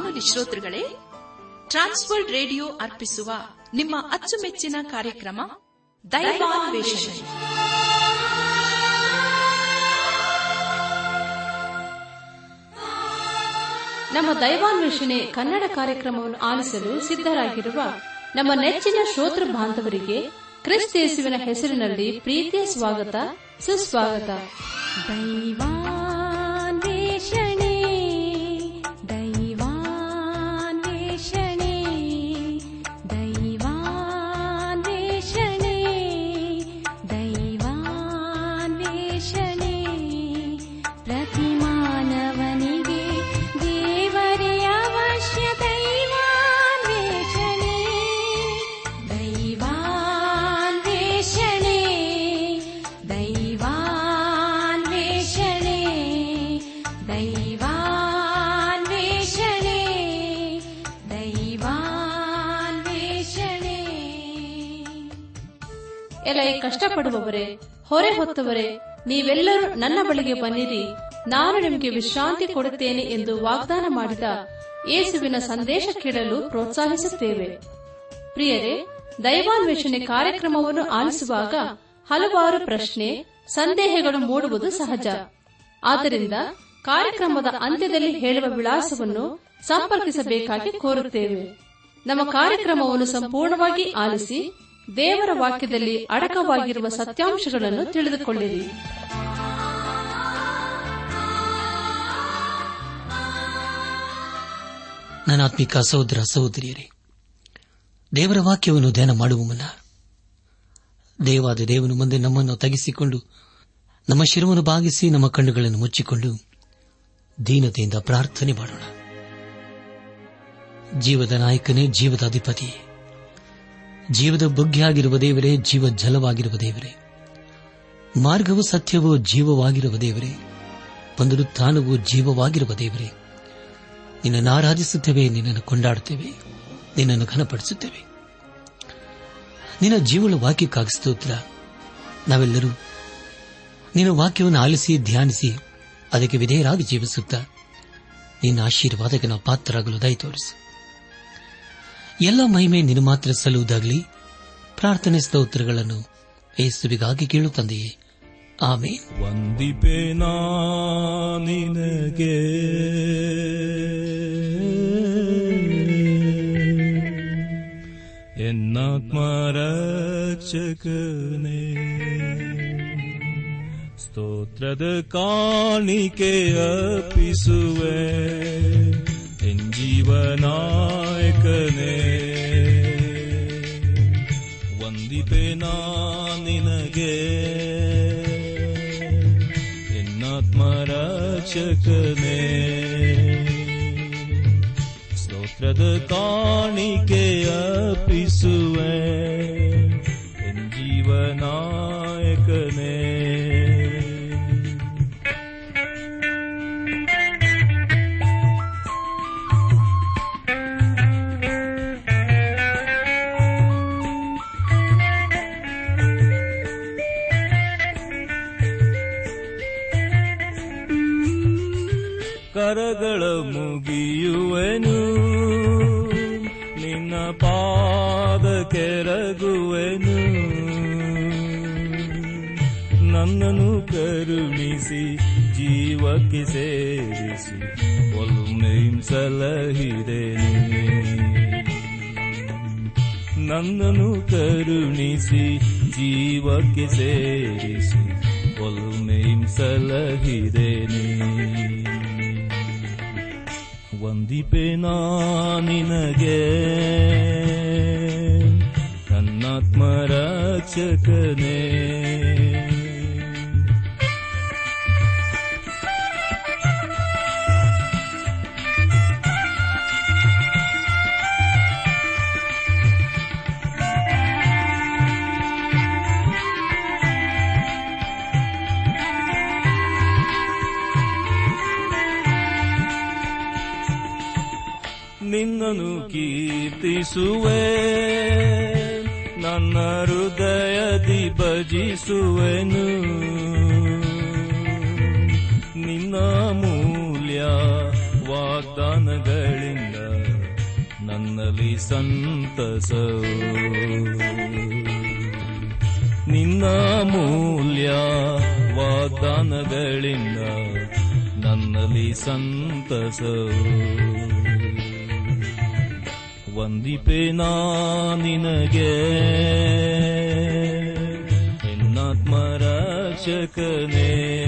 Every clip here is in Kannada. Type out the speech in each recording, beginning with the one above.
ಬಾನುಲಿ ಶ್ರೋತೃಗಳೇ ಟ್ರಾನ್ಸ್ವರ್ಡ್ ರೇಡಿಯೋ ಅರ್ಪಿಸುವ ನಿಮ್ಮ ಅಚ್ಚುಮೆಚ್ಚಿನ ಕಾರ್ಯಕ್ರಮ ದೈವಾನ್ವೇಷಣೆ ನಮ್ಮ ದೈವಾನ್ವೇಷಣೆ ಕನ್ನಡ ಕಾರ್ಯಕ್ರಮವನ್ನು ಆಲಿಸಲು ಸಿದ್ಧರಾಗಿರುವ ನಮ್ಮ ನೆಚ್ಚಿನ ಶ್ರೋತೃ ಬಾಂಧವರಿಗೆ ಕ್ರಿಸ್ತೇಸುವಿನ ಹೆಸರಿನಲ್ಲಿ ಪ್ರೀತಿಯ ಸ್ವಾಗತ ಸುಸ್ವಾಗತ ದೈವಾನ್ವೇಷಣೆ ದೈವಾನ್ವೇಷಣೆ ದೈವಾನ್ವೇಷಣೆ ದೈವಾನ್ವೇಷಣೆ ಪ್ರತಿ ಮಾನವನಿಗೆ ದೇವರೇ ಅವಶ್ಯ ದೈವಾನ್ವೇಷಣೆ ದೈವಾನ್ವೇಷಣೆ ದೈವಾನ್ವೇಷಣೆ ದೈವಾನ್ವೇಷಣೆ ದೈವಾನ್ವೇಷಣೆ ಎಲ್ಲ ಈ ಕಷ್ಟಪಡುವವರೇ ಹೊರೆ ಹೊತ್ತವರೇ ನೀವೆಲ್ಲರೂ ನನ್ನ ಬಳಿಗೆ ಬನ್ನಿರಿ ನಾನು ನಿಮಗೆ ವಿಶ್ರಾಂತಿ ಕೊಡುತ್ತೇನೆ ಎಂದು ವಾಗ್ದಾನ ಮಾಡಿದ ಯೇಸುವಿನ ಸಂದೇಶ ಕೇಳಲು ಪ್ರೋತ್ಸಾಹಿಸುತ್ತೇವೆ ಪ್ರಿಯರೇ ದೈವಾನ್ವೇಷಣೆ ಕಾರ್ಯಕ್ರಮವನ್ನು ಆಲಿಸುವಾಗ ಹಲವಾರು ಪ್ರಶ್ನೆ ಸಂದೇಹಗಳು ಮೂಡುವುದು ಸಹಜ ಆದ್ದರಿಂದ ಕಾರ್ಯಕ್ರಮದ ಅಂತ್ಯದಲ್ಲಿ ಹೇಳುವ ವಿಳಾಸವನ್ನು ಸಂಪರ್ಕಿಸಬೇಕಾಗಿ ಕೋರುತ್ತೇವೆ ನಮ್ಮ ಕಾರ್ಯಕ್ರಮವನ್ನು ಸಂಪೂರ್ಣವಾಗಿ ಆಲಿಸಿ ದೇವರ ವಾಕ್ಯದಲ್ಲಿ ಅಡಕವಾಗಿರುವ ಸತ್ಯಾಂಶಗಳನ್ನು ತಿಳಿದುಕೊಳ್ಳಿರಿ ನನ್ನ ಆತ್ಮಿಕ ಸಹೋದರ ಸಹೋದರಿಯರೇ ದೇವರ ವಾಕ್ಯವನ್ನು ಧ್ಯಾನ ಮಾಡುವ ಮುನ್ನ ದೇವಾದ ದೇವನು ಮುಂದೆ ನಮ್ಮನ್ನು ತಗಿಸಿಕೊಂಡು ನಮ್ಮ ಶಿರವನ್ನು ಬಾಗಿಸಿ ನಮ್ಮ ಕಣ್ಣುಗಳನ್ನು ಮುಚ್ಚಿಕೊಂಡು ದೀನತೆಯಿಂದ ಪ್ರಾರ್ಥನೆ ಮಾಡೋಣ ಜೀವದ ನಾಯಕನೇ ಜೀವದ ಅಧಿಪತಿ ಜೀವದ ಬುಗ್ಗೆಯಾಗಿರುವ ದೇವರೇ ಜೀವ ಜಲವಾಗಿರುವ ದೇವರೇ ಮಾರ್ಗವು ಸತ್ಯವೂ ಜೀವವಾಗಿರುವ ದೇವರೇ ಪುನರುತ್ಥಾನವು ಜೀವವಾಗಿರುವ ದೇವರೇ ನಿನ್ನನ್ನು ಆರಾಧಿಸುತ್ತೇವೆ ನಿನ್ನನ್ನು ಕೊಂಡಾಡುತ್ತೇವೆ ನಿನ್ನನ್ನು ಘನಪಡಿಸುತ್ತೇವೆ ನಿನ್ನ ಜೀವನ ವಾಕ್ಯಕ್ಕಾಗಿ ಸ್ತೋತ್ರ ನಾವೆಲ್ಲರೂ ನಿನ್ನ ವಾಕ್ಯವನ್ನು ಆಲಿಸಿ ಧ್ಯಾನಿಸಿ ಅದಕ್ಕೆ ವಿಧೇಯರಾಗಿ ಜೀವಿಸುತ್ತಾ ನಿನ್ನ ಆಶೀರ್ವಾದಕ್ಕೆ ನಾವು ಪಾತ್ರರಾಗಲು ದಯ ತೋರಿಸು ಎಲ್ಲ ಮಹಿಮೆ ನಿನ್ನ ಮಾತ್ರ ಸಲ್ಲುವುದಾಗಲಿ ಪ್ರಾರ್ಥನೆ ಸ್ತೋತ್ರಗಳನ್ನು ಯೇಸುವಿಗಾಗಿ ಕೇಳು ತಂದೆಯೇ ಆಮೇಲೆ ವಂದಿಪೇನಾ ನಿನಗೆ ಎನ್ನಾತ್ಮರಕ್ಷಕನೇ ಸ್ತೋತ್ರದ ಕಾಣಿಕೆ ಅರ್ಪಿಸುವೆ ಜೀವನಾಯಕನೇ ವಂದಿಪೇನಾ ನಿನಗೆ ಎನ್ನಾತ್ಮರಕ್ಷಕನೇ ಸ್ತೋತ್ರದ ಕಾಣಿಕೆ ಅರ್ಪಿಸುವೆ ಜೀವನಾಯಕನೇ ಕರಗಳ ಮುಗಿಯುವೆನು ನಿನ್ನ ಪಾದ ಕೆರಗುವೆನು ನನ್ನನ್ನು ಕರುಣಿಸಿ ಜೀವಕ್ಕೆ ಸೇರಿಸಿ ಒಲ್ಮೆಂ ಸಲಹಿದೆನು ನನ್ನನ್ನು ಕರುಣಿಸಿ ಜೀವಕ್ಕೆ ಸೇರಿಸಿ ಒಲ್ಮೆಂ ಸಲಹಿದೆನು ವಂದಿಪೇನಾ ನಿನಗೆ ನನ್ನಾತ್ಮರಕ್ಷಕನೇ ನಿನ್ನನು ಕೀರ್ತಿಸುವೆ ನನ್ನ ಹೃದಯದಿ ಭಜಿಸುವೆನು ನಿನ್ನ ಮೂಲ್ಯ ವಾಗ್ದಾನಗಳಿಂದ ನನ್ನಲ್ಲಿ ಸಂತಸ ನಿನ್ನ ಮೂಲ್ಯ ವಾಗ್ದಾನಗಳಿಂದ ನನ್ನಲ್ಲಿ ಸಂತಸ ವಂದಿಪೆ ನಾ ನಿನಗೆ ಎನ್ನಾತ್ಮರಕ್ಷಕನೇ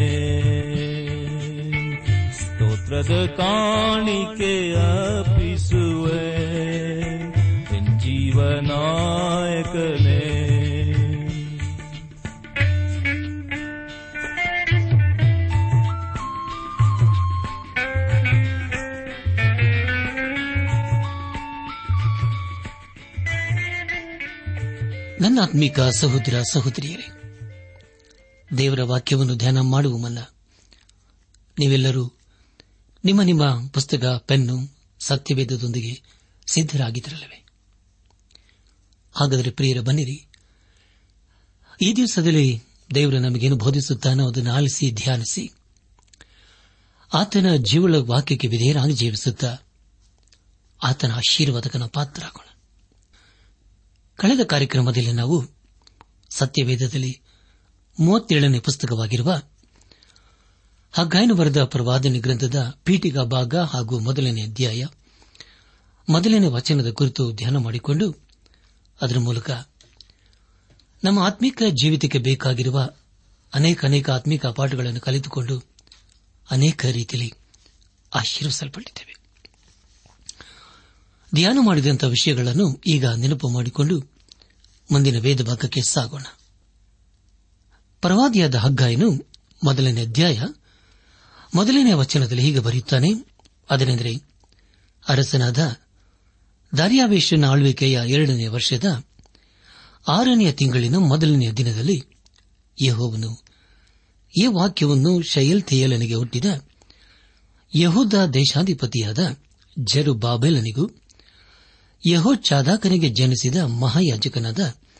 ಸ್ತೋತ್ರದ ಕಾಣಿಕೆ ಅರ್ಪಿಸುವೆ ಎನ್ ಜೀವನಾಯಕನೇ ನನ್ನ ಆತ್ಮಿಕ ಸಹೋದರ ಸಹೋದರಿಯರೇ ದೇವರ ವಾಕ್ಯವನ್ನು ಧ್ಯಾನ ಮಾಡುವ ಮುನ್ನ ನೀವೆಲ್ಲರೂ ನಿಮ್ಮ ನಿಮ್ಮ ಪುಸ್ತಕ ಪೆನ್ನು ಸತ್ಯವೇದದೊಂದಿಗೆ ಸಿದ್ದರಾಗಿದ್ದರಲ್ಲವೇ ಹಾಗಾದರೆ ಪ್ರಿಯರ ಬನ್ನಿರಿ ಈ ದಿವಸದಲ್ಲಿ ದೇವರು ನಮಗೇನು ಬೋಧಿಸುತ್ತಾನೋ ಅದನ್ನು ಆಲಿಸಿ ಧ್ಯಾನಿಸಿ ಆತನ ಜೀವಳ ವಾಕ್ಯಕ್ಕೆ ವಿಧೇಯರಾಗಿ ಜೀವಿಸುತ್ತಾ ಆತನ ಆಶೀರ್ವಾದಕನ ಪಾತ್ರರಾಗೋಣ ಕಳೆದ ಕಾರ್ಯಕ್ರಮದಲ್ಲಿ ನಾವು ಸತ್ಯವೇದದಲ್ಲಿ ಮೂವತ್ತೇಳನೇ ಪುಸ್ತಕವಾಗಿರುವ ಹಗ್ಗಾಯನ ಬರೆದ ಪ್ರವಾದನೆ ಗ್ರಂಥದ ಪೀಠಿಗಾ ಭಾಗ ಹಾಗೂ ಮೊದಲನೇ ಅಧ್ಯಾಯ ಮೊದಲನೇ ವಚನದ ಕುರಿತು ಧ್ಯಾನ ಮಾಡಿಕೊಂಡು ಅದರ ಮೂಲಕ ನಮ್ಮ ಆತ್ಮಿಕ ಜೀವಿತಕ್ಕೆ ಬೇಕಾಗಿರುವ ಅನೇಕ ಅನೇಕ ಆತ್ಮಿಕ ಪಾಠಗಳನ್ನು ಕಲಿತುಕೊಂಡು ಅನೇಕ ರೀತಿಯಲ್ಲಿ ಆಶೀರ್ವಿಸಲ್ಪಟ್ಟಿದ್ದೇವೆ ಧ್ಯಾನ ಮಾಡಿದಂಥ ವಿಷಯಗಳನ್ನು ಈಗ ನೆನಪು ಮಾಡಿಕೊಂಡು ಮುಂದಿನ ವೇದ ಭಾಗಕ್ಕೆ ಸಾಗೋಣ ಪ್ರವಾದಿಯಾದ ಹಗ್ಗಾಯನು ಮೊದಲನೇ ಅಧ್ಯಾಯ ಮೊದಲನೇ ವಚನದಲ್ಲಿ ಹೀಗೆ ಬರೆಯುತ್ತಾನೆ ಅದನೆಂದರೆ ಅರಸನಾದ ದಾರ್ಯಾವೇಶನ ಆಳ್ವಿಕೆಯ ಎರಡನೇ ವರ್ಷದ ಆರನೆಯ ತಿಂಗಳಿನ ಮೊದಲನೆಯ ದಿನದಲ್ಲಿ ಯಹೋವನು ಈ ವಾಕ್ಯವನ್ನು ಶಯಲ್ ತೇಯಲನಿಗೆ ಹುಟ್ಟಿದ ಯಹೂದ ದೇಶಾಧಿಪತಿಯಾದ ಜರು ಬಾಬೆಲನಿಗೂ ಯಹೋ ಚಾದಾಕನಿಗೆ ಜನಿಸಿದ ಮಹಾಯಾಜಕನಾದ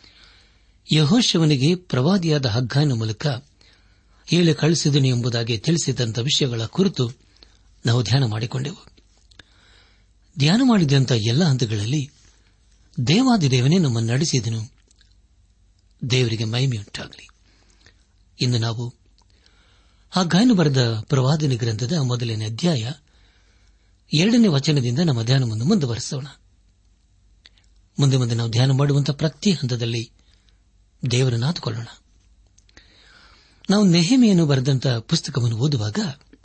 ಯಹೋಶವನಿಗೆ ಪ್ರವಾದಿಯಾದ ಹಗ್ಗಾಯನ ಮೂಲಕ ಹೇಳಿ ಕಳಿಸಿದನು ಎಂಬುದಾಗಿ ತಿಳಿಸಿದಂಥ ವಿಷಯಗಳ ಕುರಿತು ನಾವು ಧ್ಯಾನ ಮಾಡಿಕೊಂಡೆವು ಧ್ಯಾನ ಮಾಡಿದಂಥ ಎಲ್ಲ ಹಂತಗಳಲ್ಲಿ ದೇವಾದಿದೇವನೇ ನಮ್ಮನ್ನು ನಡೆಸಿದನು ದೇವರಿಗೆ ಮಹಿಮೆಯುಂಟಾಗಲಿ ಇಂದು ನಾವು ಹಗ್ಗಾಯನ ಬರೆದ ಪ್ರವಾದನೆ ಗ್ರಂಥದ ಮೊದಲನೇ ಅಧ್ಯಾಯ ಎರಡನೇ ವಚನದಿಂದ ನಮ್ಮ ಧ್ಯಾನವನ್ನು ಮುಂದುವರೆಸೋಣ ಮುಂದೆ ಮುಂದೆ ನಾವು ಧ್ಯಾನ ಮಾಡುವಂತಹ ಪ್ರತಿ ಹಂತದಲ್ಲಿ ದೇವರನ್ನು ಆತುಕೊಳ್ಳೋಣ ನಾವು ನೆಹಮೆಯನ್ನು ಬರೆದಂತಹ ಪುಸ್ತಕವನ್ನು ಓದುವಾಗ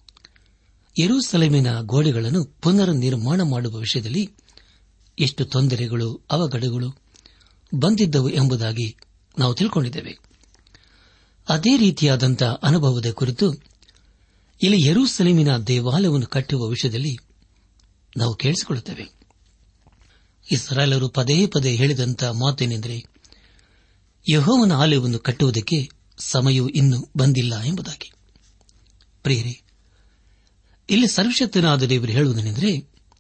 ಯರೂಸಲೇಮಿನ ಗೋಡೆಗಳನ್ನು ಪುನರ್ ನಿರ್ಮಾಣ ಮಾಡುವ ವಿಷಯದಲ್ಲಿ ಎಷ್ಟು ತೊಂದರೆಗಳು ಅವಘಡಗಳು ಬಂದಿದ್ದವು ಎಂಬುದಾಗಿ ನಾವು ತಿಳ್ಕೊಂಡಿದ್ದೇವೆ ಅದೇ ರೀತಿಯಾದಂತಹ ಅನುಭವದ ಕುರಿತು ಇಲ್ಲಿ ಯರೂಸಲೇಮಿನ ದೇವಾಲಯವನ್ನು ಕಟ್ಟುವ ವಿಷಯದಲ್ಲಿ ನಾವು ಕೇಳಿಸಿಕೊಳ್ಳುತ್ತೇವೆ ಇಸ್ರಾಯೇಲರು ಪದೇ ಪದೇ ಹೇಳಿದಂತ ಮಾತೇನೆಂದರೆ ಯಹೋವನ ಆಲಯವನ್ನು ಕಟ್ಟುವುದಕ್ಕೆ ಸಮಯವು ಇನ್ನೂ ಬಂದಿಲ್ಲ ಎಂಬುದಾಗಿ ಪ್ರಿಯರೇ ಇಲ್ಲಿ ಸರ್ವಶಕ್ತನಾದ ದೇವರು ಹೇಳುವುದೇನೆಂದರೆ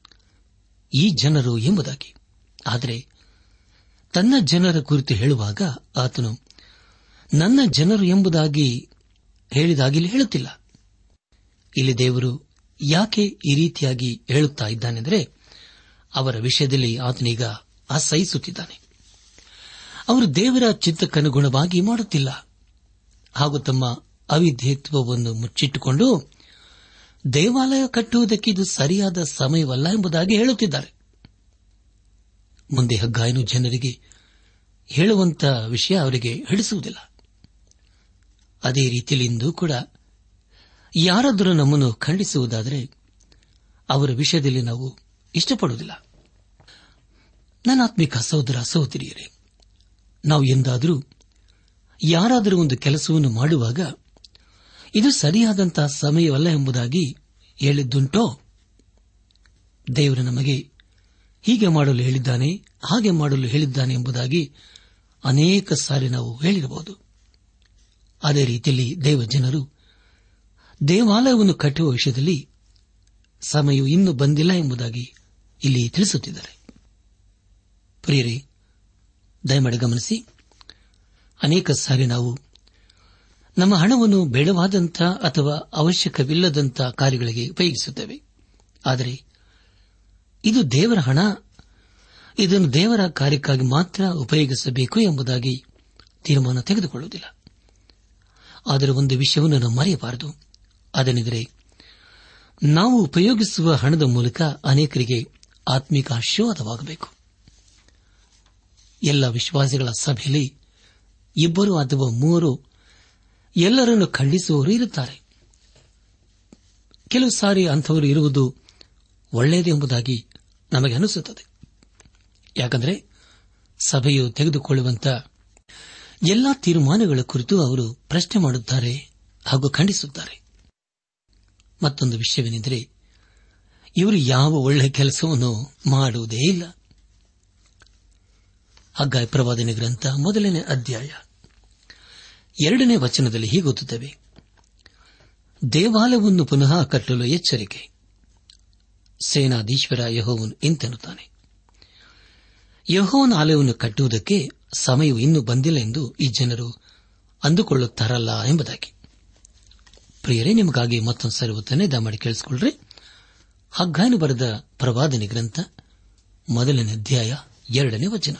ಈ ಜನರು ಎಂಬುದಾಗಿ ಆದರೆ ತನ್ನ ಜನರ ಕುರಿತು ಹೇಳುವಾಗ ಆತನು ನನ್ನ ಜನರು ಎಂಬುದಾಗಿ ಹೇಳಿದಾಗಿಲ್ಲಿ ಹೇಳುತ್ತಿಲ್ಲ ಇಲ್ಲಿ ದೇವರು ಯಾಕೆ ಈ ರೀತಿಯಾಗಿ ಹೇಳುತ್ತಾ ಇದ್ದಾನೆಂದರೆ ಅವರ ವಿಷಯದಲ್ಲಿ ಆತನೀಗ ಅಸಹಿಸುತ್ತಿದ್ದಾನೆ ಅವರು ದೇವರ ಚಿತ್ತಕ್ಕನುಗುಣವಾಗಿ ಮಾಡುತ್ತಿಲ್ಲ ಹಾಗೂ ತಮ್ಮ ಅವಿಧೇತ್ವವನ್ನು ಮುಚ್ಚಿಟ್ಟುಕೊಂಡು ದೇವಾಲಯ ಕಟ್ಟುವುದಕ್ಕೆ ಇದು ಸರಿಯಾದ ಸಮಯವಲ್ಲ ಎಂಬುದಾಗಿ ಹೇಳುತ್ತಿದ್ದಾರೆ ಮುಂದೆ ಹಗ್ಗಾಯನು ಜನರಿಗೆ ಹೇಳುವಂತ ವಿಷಯ ಅವರಿಗೆ ಹಿಡಿಸುವುದಿಲ್ಲ ಅದೇ ರೀತಿಯಲ್ಲಿ ಇಂದು ಕೂಡ ಯಾರಾದರೂ ನಮ್ಮನ್ನು ಖಂಡಿಸುವುದಾದರೆ ಅವರ ವಿಷಯದಲ್ಲಿ ನಾವು ಇಷ್ಟಪಡುವುದಿಲ್ಲ ನನ್ನ ಆತ್ಮಿಕ ಸಹೋದರ ಸಹೋದರಿಯರೇ ನಾವು ಎಂದಾದರೂ ಯಾರಾದರೂ ಒಂದು ಕೆಲಸವನ್ನು ಮಾಡುವಾಗ ಇದು ಸರಿಯಾದಂತಹ ಸಮಯವಲ್ಲ ಎಂಬುದಾಗಿ ಹೇಳಿದ್ದುಂಟೋ ದೇವರು ನಮಗೆ ಹೀಗೆ ಮಾಡಲು ಹೇಳಿದ್ದಾನೆ ಹಾಗೆ ಮಾಡಲು ಹೇಳಿದ್ದಾನೆ ಎಂಬುದಾಗಿ ಅನೇಕ ಸಾರಿ ನಾವು ಹೇಳಿರಬಹುದು ಅದೇ ರೀತಿಯಲ್ಲಿ ದೇವ ಜನರು ದೇವಾಲಯವನ್ನು ಕಟ್ಟುವ ವಿಷಯದಲ್ಲಿ ಸಮಯವು ಇನ್ನೂ ಬಂದಿಲ್ಲ ಎಂಬುದಾಗಿ ಇಲ್ಲಿ ತಿಳಿಸುತ್ತಿದ್ದಾರೆ ಪ್ರಿಯರೇ ದಯಮಾಡಿ ಗಮನಿಸಿ ಅನೇಕ ಸಾರಿ ನಾವು ನಮ್ಮ ಹಣವನ್ನು ಬೇಡವಾದಂಥ ಅಥವಾ ಅವಶ್ಯಕವಿಲ್ಲದಂಥ ಕಾರ್ಯಗಳಿಗೆ ಉಪಯೋಗಿಸುತ್ತೇವೆ ಆದರೆ ಇದು ದೇವರ ಹಣ ಇದನ್ನು ದೇವರ ಕಾರ್ಯಕ್ಕಾಗಿ ಮಾತ್ರ ಉಪಯೋಗಿಸಬೇಕು ಎಂಬುದಾಗಿ ತೀರ್ಮಾನ ತೆಗೆದುಕೊಳ್ಳುವುದಿಲ್ಲ ಆದರೆ ಒಂದು ವಿಷಯವನ್ನು ನಾವು ಮರೆಯಬಾರದು ಅದನೆಂದರೆ ನಾವು ಉಪಯೋಗಿಸುವ ಹಣದ ಮೂಲಕ ಅನೇಕರಿಗೆ ಆತ್ಮಿಕ ಆಶೀರ್ವಾದವಾಗಬೇಕು ಎಲ್ಲ ವಿಶ್ವಾಸಿಗಳ ಸಭೆಯಲ್ಲಿ ಇಬ್ಬರು ಅಥವಾ ಮೂವರು ಎಲ್ಲರನ್ನು ಖಂಡಿಸುವವರು ಇರುತ್ತಾರೆ ಕೆಲವು ಸಾರಿ ಅಂಥವರು ಇರುವುದು ಒಳ್ಳೆಯದೆಂಬುದಾಗಿ ನಮಗೆ ಅನಿಸುತ್ತದೆ ಯಾಕಂದರೆ ಸಭೆಯು ತೆಗೆದುಕೊಳ್ಳುವಂತ ಎಲ್ಲಾ ತೀರ್ಮಾನಗಳ ಕುರಿತು ಅವರು ಪ್ರಶ್ನೆ ಮಾಡುತ್ತಾರೆ ಹಾಗೂ ಖಂಡಿಸುತ್ತಾರೆ ಮತ್ತೊಂದು ವಿಷಯವೇನೆಂದರೆ ಇವರು ಯಾವ ಒಳ್ಳೆಯ ಕೆಲಸವನ್ನು ಮಾಡುವುದೇ ಇಲ್ಲ ಹಗ್ಗಾಯ ಪ್ರವಾದನೆ ಗ್ರಂಥ ಮೊದಲನೇ ಅಧ್ಯಾಯ ಎರಡನೇ ವಚನದಲ್ಲಿ ಹೀಗೆ ಓದುತ್ತವೆ ದೇವಾಲಯವನ್ನು ಪುನಃ ಕಟ್ಟಲು ಎಚ್ಚರಿಕೆ ಸೇನಾಧೀಶ್ವರ ಯಹೋವನು ಇಂತೆನ್ನುತ್ತಾನೆ ಯಹೋವನ ಆಲಯವನ್ನು ಕಟ್ಟುವುದಕ್ಕೆ ಸಮಯವು ಇನ್ನೂ ಬಂದಿಲ್ಲ ಎಂದು ಈ ಜನರು ಅಂದುಕೊಳ್ಳುತ್ತಾರಲ್ಲ ಎಂಬುದಾಗಿ ಪ್ರಿಯರೇ ನಿಮಗಾಗಿ ಮತ್ತೊಂದು ಸರಿ ಓದ್ತಾನೆ ದಯಮಾಡಿ ಕೇಳಿಸಿಕೊಳ್ಳ್ರಿ ಹಗ್ಗಾಯನು ಬರೆದ ಪ್ರವಾದನೆ ಗ್ರಂಥ ಮೊದಲನೇ ಅಧ್ಯಾಯ ಎರಡನೇ ವಚನ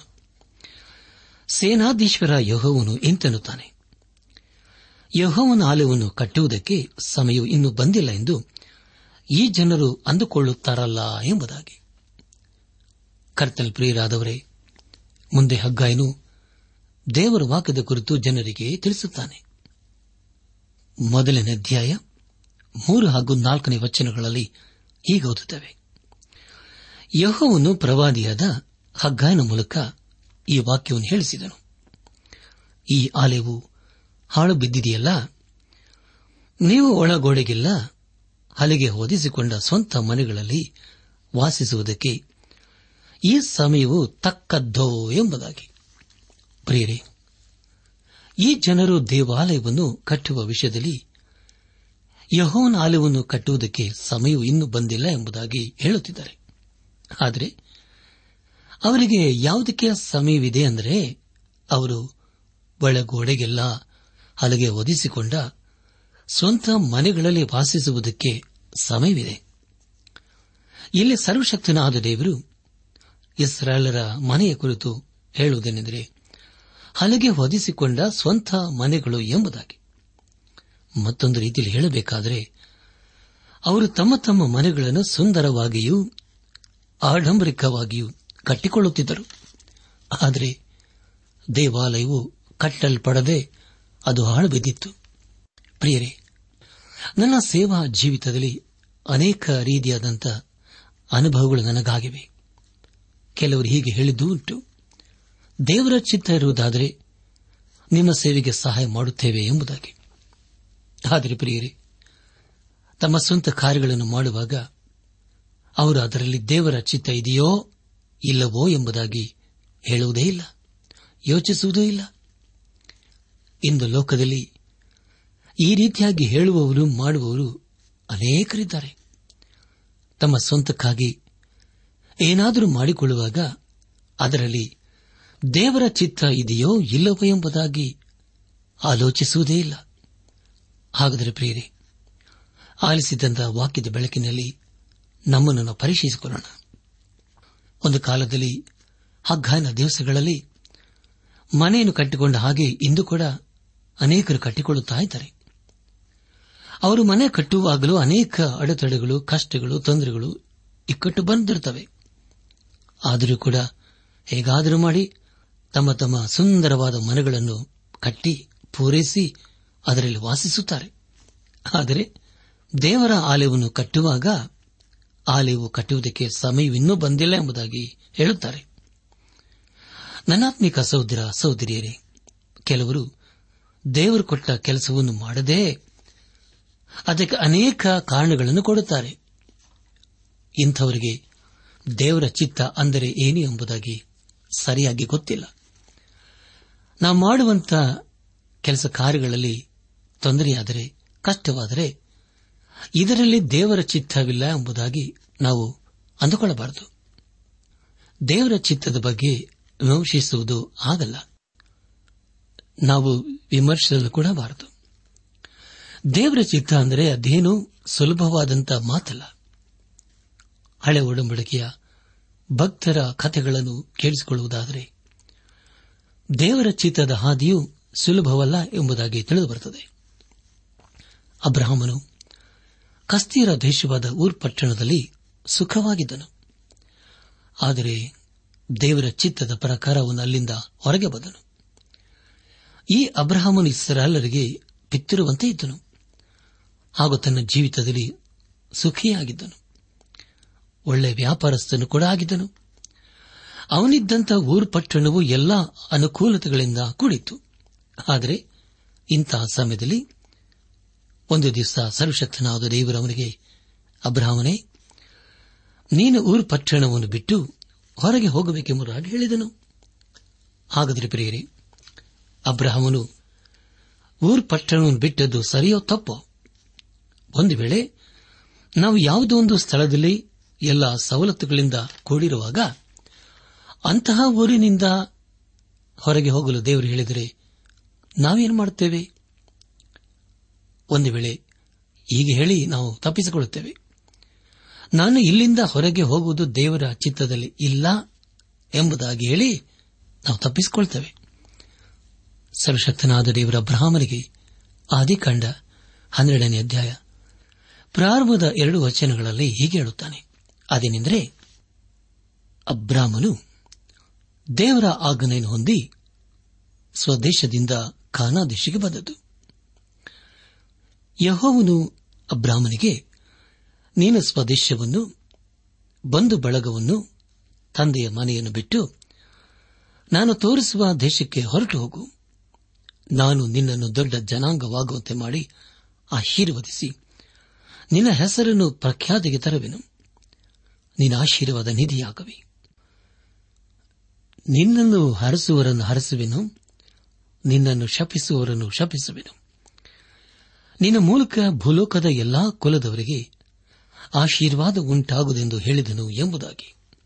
ಸೇನಾಧೀಶ್ವರ ಯಹೋವನು ಇಂತೆನ್ನುತ್ತಾನೆ ಯಹೋವನ ಆಲಯವನ್ನು ಕಟ್ಟುವುದಕ್ಕೆ ಸಮಯವು ಇನ್ನೂ ಬಂದಿಲ್ಲ ಎಂದು ಈ ಜನರು ಅಂದುಕೊಳ್ಳುತ್ತಾರಲ್ಲ ಎಂಬುದಾಗಿ ಕರ್ತಲ್ ಪ್ರಿಯರಾದವರೇ ಮುಂದೆ ಹಗ್ಗಾಯನು ದೇವರ ವಾಕ್ಯದ ಕುರಿತು ಜನರಿಗೆ ತಿಳಿಸುತ್ತಾನೆ ಮೊದಲನೇ ಅಧ್ಯಾಯ ಮೂರು ಹಾಗೂ ನಾಲ್ಕನೇ ವಚನಗಳಲ್ಲಿ ಈಗ ಓದುತ್ತವೆ ಯಹೋವನು ಪ್ರವಾದಿಯಾದ ಹಗ್ಗಾಯನ ಮೂಲಕ ಈ ವಾಕ್ಯವನ್ನು ಹೇಳಿಸಿದನು ಈ ಆಲಯವು ಹಾಳು ಬಿದ್ದಿದೆಯಲ್ಲ ನೀವು ಒಳಗೋಡೆಗೆಲ್ಲ ಹಲಿಗೆ ಹೊದಿಸಿಕೊಂಡ ಸ್ವಂತ ಮನೆಗಳಲ್ಲಿ ವಾಸಿಸುವುದಕ್ಕೆ ಈ ಸಮಯವು ತಕ್ಕದ್ದೋ ಎಂಬುದಾಗಿ ಪ್ರಿಯರೇ ಈ ಜನರು ದೇವಾಲಯವನ್ನು ಕಟ್ಟುವ ವಿಷಯದಲ್ಲಿ ಯಹೋವನ ಆಲಯವನ್ನು ಕಟ್ಟುವುದಕ್ಕೆ ಸಮಯವು ಇನ್ನೂ ಬಂದಿಲ್ಲ ಎಂಬುದಾಗಿ ಹೇಳುತ್ತಿದ್ದಾರೆ ಆದರೆ ಅವರಿಗೆ ಯಾವುದಕ್ಕೆ ಸಮಯವಿದೆ ಅಂದರೆ ಅವರು ಒಳಗೋಡೆಗೆಲ್ಲ ಹಲಗೆ ಒದಿಸಿಕೊಂಡ ಸ್ವಂತ ಮನೆಗಳಲ್ಲಿ ವಾಸಿಸುವುದಕ್ಕೆ ಸಮಯವಿದೆ ಇಲ್ಲಿ ಸರ್ವಶಕ್ತನಾದ ದೇವರು ಇಸ್ರಾಯೇಲರ ಮನೆಯ ಕುರಿತು ಹೇಳುವುದೇನೆಂದರೆ ಹಲಗೆ ಹೊದಿಸಿಕೊಂಡ ಸ್ವಂತ ಮನೆಗಳು ಎಂಬುದಾಗಿ ಮತ್ತೊಂದು ರೀತಿಯಲ್ಲಿ ಹೇಳಬೇಕಾದರೆ ಅವರು ತಮ್ಮ ತಮ್ಮ ಮನೆಗಳನ್ನು ಸುಂದರವಾಗಿಯೂ ಆಡಂಬರಿಕವಾಗಿಯೂ ಕಟ್ಟಿಕೊಳ್ಳುತ್ತಿದ್ದರು ಆದರೆ ದೇವಾಲಯವು ಕಟ್ಟಲ್ಪಡದೆ ಅದು ಹಾಳು ಬಿದ್ದಿತ್ತು ಪ್ರಿಯರೇ ನನ್ನ ಸೇವಾ ಜೀವಿತದಲ್ಲಿ ಅನೇಕ ರೀತಿಯಾದಂಥ ಅನುಭವಗಳು ನನಗಾಗಿವೆ ಕೆಲವರು ಹೀಗೆ ಹೇಳಿದ್ದೂ ಉಂಟು ದೇವರ ಚಿತ್ತ ಇರುವುದಾದರೆ ನಿಮ್ಮ ಸೇವೆಗೆ ಸಹಾಯ ಮಾಡುತ್ತೇವೆ ಎಂಬುದಾಗಿ ಆದರೆ ಪ್ರಿಯರೇ ತಮ್ಮ ಸ್ವಂತ ಕಾರ್ಯಗಳನ್ನು ಮಾಡುವಾಗ ಅವರು ಅದರಲ್ಲಿ ದೇವರ ಚಿತ್ತ ಇದೆಯೋ ಇಲ್ಲವೋ ಎಂಬುದಾಗಿ ಹೇಳುವುದೇ ಇಲ್ಲ ಯೋಚಿಸುವುದೂ ಇಲ್ಲ ಇಂದು ಲೋಕದಲ್ಲಿ ಈ ರೀತಿಯಾಗಿ ಹೇಳುವವರು ಮಾಡುವವರು ಅನೇಕರಿದ್ದಾರೆ ತಮ್ಮ ಸ್ವಂತಕ್ಕಾಗಿ ಏನಾದರೂ ಮಾಡಿಕೊಳ್ಳುವಾಗ ಅದರಲ್ಲಿ ದೇವರ ಚಿತ್ತ ಇದೆಯೋ ಇಲ್ಲವೋ ಎಂಬುದಾಗಿ ಆಲೋಚಿಸುವುದೇ ಇಲ್ಲ ಹಾಗಾದರೆ ಪ್ರಿಯರೇ ಆಲಿಸಿದಂತಹ ವಾಕ್ಯದ ಬೆಳಕಿನಲ್ಲಿ ನಮ್ಮನ್ನು ನಾವು ಪರೀಕ್ಷಿಸಿಕೊಳ್ಳೋಣ ಒಂದು ಕಾಲದಲ್ಲಿ ಹಗ್ಗಾಯನ ದಿವಸಗಳಲ್ಲಿ ಮನೆಯನ್ನು ಕಟ್ಟಿಕೊಂಡ ಹಾಗೆ ಇಂದು ಕೂಡ ಅನೇಕರು ಕಟ್ಟಿಕೊಳ್ಳುತ್ತಾ ಇದ್ದಾರೆ ಅವರು ಮನೆ ಕಟ್ಟುವಾಗಲೂ ಅನೇಕ ಅಡೆತಡೆಗಳು ಕಷ್ಟಗಳು ತೊಂದರೆಗಳು ಇಕ್ಕಟ್ಟು ಬಂದಿರುತ್ತವೆ ಆದರೂ ಕೂಡ ಹೇಗಾದರೂ ಮಾಡಿ ತಮ್ಮ ತಮ್ಮ ಸುಂದರವಾದ ಮನೆಗಳನ್ನು ಕಟ್ಟಿ ಪೂರೈಸಿ ಅದರಲ್ಲಿ ವಾಸಿಸುತ್ತಾರೆ ಆದರೆ ದೇವರ ಆಲಯವನ್ನು ಕಟ್ಟುವಾಗ ಆಲಯವು ಕಟ್ಟುವುದಕ್ಕೆ ಸಮಯವಿನ್ನೂ ಬಂದಿಲ್ಲ ಎಂಬುದಾಗಿ ಹೇಳುತ್ತಾರೆ ನನ್ನಾತ್ಮಿಕ ಸಹೋದರ ಸಹೋದರಿಯರೇ ಕೆಲವರು ದೇವರು ಕೊಟ್ಟ ಕೆಲಸವನ್ನು ಮಾಡದೇ ಅದಕ್ಕೆ ಅನೇಕ ಕಾರಣಗಳನ್ನು ಕೊಡುತ್ತಾರೆ ಇಂಥವರಿಗೆ ದೇವರ ಚಿತ್ತ ಅಂದರೆ ಏನು ಎಂಬುದಾಗಿ ಸರಿಯಾಗಿ ಗೊತ್ತಿಲ್ಲ ನಾವು ಮಾಡುವಂತ ಕೆಲಸ ಕಾರ್ಯಗಳಲ್ಲಿ ತೊಂದರೆಯಾದರೆ ಕಷ್ಟವಾದರೆ ಇದರಲ್ಲಿ ದೇವರ ಚಿತ್ತವಿಲ್ಲ ಎಂಬುದಾಗಿ ನಾವು ಅಂದುಕೊಳ್ಳಬಾರದು ದೇವರ ಚಿತ್ತದ ಬಗ್ಗೆ ವಿಮರ್ಶಿಸುವುದು ಆಗಲ್ಲ ನಾವು ವಿಮರ್ಶಿಸಲು ಕೂಡ ಬಾರದು ದೇವರ ಚಿತ್ತ ಅಂದರೆ ಅದೇನು ಸುಲಭವಾದಂಥ ಮಾತಲ್ಲ ಹಳೆ ಒಡಂಬಡಿಕೆಯ ಭಕ್ತರ ಕಥೆಗಳನ್ನು ಕೇಳಿಸಿಕೊಳ್ಳುವುದಾದರೆ ದೇವರ ಚಿತ್ತದ ಹಾದಿಯು ಸುಲಭವಲ್ಲ ಎಂಬುದಾಗಿ ತಿಳಿದುಬರುತ್ತದೆ ಅಬ್ರಹಾಮನು ಕಸ್ತೀರ ದೇಶವಾದ ಊರ್ ಪಟ್ಟಣದಲ್ಲಿ ಸುಖವಾಗಿದ್ದನು ಆದರೆ ದೇವರ ಚಿತ್ತದ ಪ್ರಕಾರ ಅವನು ಅಲ್ಲಿಂದ ಹೊರಗೆ ಬಂದನು ಈ ಅಬ್ರಹಾಮನು ಇಸ್ರಾಲರಿಗೆ ಪಿತ್ತಿರುವಂತೆ ಇದ್ದನು ಹಾಗೂ ತನ್ನ ಜೀವಿತದಲ್ಲಿ ಸುಖಿಯಾಗಿದ್ದನು ಒಳ್ಳೆ ವ್ಯಾಪಾರಸ್ಥನು ಕೂಡ ಆಗಿದ್ದನು ಅವನಿದ್ದಂಥ ಊರು ಪಟ್ಟಣವು ಎಲ್ಲಾ ಅನುಕೂಲತೆಗಳಿಂದ ಕೂಡಿತ್ತು ಆದರೆ ಇಂತಹ ಸಮಯದಲ್ಲಿ ಒಂದು ದಿವಸ ಸರ್ವಶಕ್ತನಾದ ದೇವರು ಅವನಿಗೆ ಅಬ್ರಹಾಮನೇ ನೀನು ಊರು ಪಟ್ಟಣವನ್ನು ಬಿಟ್ಟು ಹೊರಗೆ ಹೋಗಬೇಕೆಂಬುದಾಗಿ ಹೇಳಿದನು ಹಾಗಾದರೆ ಪ್ರಿಯರೇ ಅಬ್ರಹಾಮನು ಊರ್ ಪಟ್ಟಣವನ್ನು ಬಿಟ್ಟದ್ದು ಸರಿಯೋ ತಪ್ಪೋ ಒಂದು ವೇಳೆ ನಾವು ಯಾವುದೋ ಒಂದು ಸ್ಥಳದಲ್ಲಿ ಎಲ್ಲ ಸವಲತ್ತುಗಳಿಂದ ಕೂಡಿರುವಾಗ ಅಂತಹ ಊರಿನಿಂದ ಹೊರಗೆ ಹೋಗಲು ದೇವರು ಹೇಳಿದರೆ ನಾವೇನು ಮಾಡುತ್ತೇವೆ ಒಂದು ವೇಳೆ ಹೀಗೆ ಹೇಳಿ ನಾವು ತಪ್ಪಿಸಿಕೊಳ್ಳುತ್ತೇವೆ ನಾನು ಇಲ್ಲಿಂದ ಹೊರಗೆ ಹೋಗುವುದು ದೇವರ ಚಿತ್ತದಲ್ಲಿ ಇಲ್ಲ ಎಂಬುದಾಗಿ ಹೇಳಿ ನಾವು ತಪ್ಪಿಸಿಕೊಳ್ತೇವೆ ಸರ್ವಶಕ್ತನಾದ ದೇವರ ಬ್ರಾಹ್ಮನಿಗೆ ಆದಿಕಾಂಡ ಹನ್ನೆರಡನೇ ಅಧ್ಯಾಯ ಪ್ರಾರಂಭದ ಎರಡು ವಚನಗಳಲ್ಲಿ ಹೀಗೆ ಹೇಳುತ್ತಾನೆ ಅದೇನೆಂದರೆ ಅಬ್ರಾಹ್ಮನು ದೇವರ ಆಜ್ಞೆಯನ್ನು ಹೊಂದಿ ಸ್ವದೇಶದಿಂದ ಕಾನಾದೇಶಿಗೆ ಬಂದದ್ದು ಯಹೋವನು ಅಬ್ರಾಹ್ಮನಿಗೆ ನೀನು ಸ್ವದೇಶವನ್ನು ಬಂಧು ಬಳಗವನ್ನು ತಂದೆಯ ಮನೆಯನ್ನು ಬಿಟ್ಟು ನಾನು ತೋರಿಸುವ ದೇಶಕ್ಕೆ ಹೊರಟು ಹೋಗು ನಾನು ನಿನ್ನನ್ನು ದೊಡ್ಡ ಜನಾಂಗವಾಗುವಂತೆ ಮಾಡಿ ಆಶೀರ್ವದಿಸಿ ನಿನ್ನ ಹೆಸರನ್ನು ಪ್ರಖ್ಯಾತಿಗೆ ತರುವೆನು ನಿನ್ನ ಆಶೀರ್ವಾದ ನಿಧಿಯಾಗವಿ ನಿನ್ನನ್ನು ಹರಸುವರನ್ನು ಹರಸುವೆನು ನಿನ್ನನ್ನು ಶಪಿಸುವವರನ್ನು ಶಪಿಸುವೆನು ನಿನ್ನ ಮೂಲಕ ಭೂಲೋಕದ ಎಲ್ಲಾ ಕುಲದವರಿಗೆ ಆಶೀರ್ವಾದ ಉಂಟಾಗುವುದೆಂದು ಹೇಳಿದನು ಎಂಬುದಾಗಿ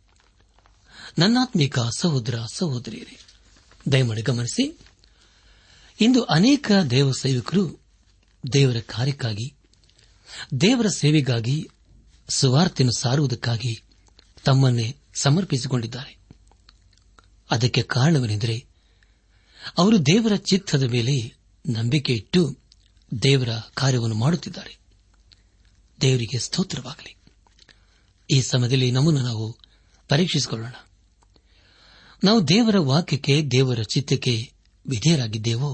ನನ್ನಾತ್ಮಿಕ ಸಹೋದರ ಸಹೋದರಿಯರೇ ದಯಮಾಡಿ ಗಮನಿಸಿ ಇಂದು ಅನೇಕ ದೇವ ಸೇವಕರು ದೇವರ ಕಾರ್ಯಕ್ಕಾಗಿ ದೇವರ ಸೇವೆಗಾಗಿ ಸುವಾರ್ತೆಯನ್ನು ಸಾರುವುದಕ್ಕಾಗಿ ತಮ್ಮನ್ನೇ ಸಮರ್ಪಿಸಿಕೊಂಡಿದ್ದಾರೆ ಅದಕ್ಕೆ ಕಾರಣವೇನೆಂದರೆ ಅವರು ದೇವರ ಚಿತ್ತದ ಮೇಲೆ ನಂಬಿಕೆ ಇಟ್ಟು ದೇವರ ಕಾರ್ಯವನ್ನು ಮಾಡುತ್ತಿದ್ದಾರೆ ದೇವರಿಗೆ ಸ್ತೋತ್ರವಾಗಲಿ ಈ ಸಮಯದಲ್ಲಿ ನಮ್ಮನ್ನು ನಾವು ಪರೀಕ್ಷಿಸಿಕೊಳ್ಳೋಣ ನಾವು ದೇವರ ವಾಕ್ಯಕ್ಕೆ ದೇವರ ಚಿತ್ತಕ್ಕೆ ವಿಧೇಯರಾಗಿದ್ದೇವೋ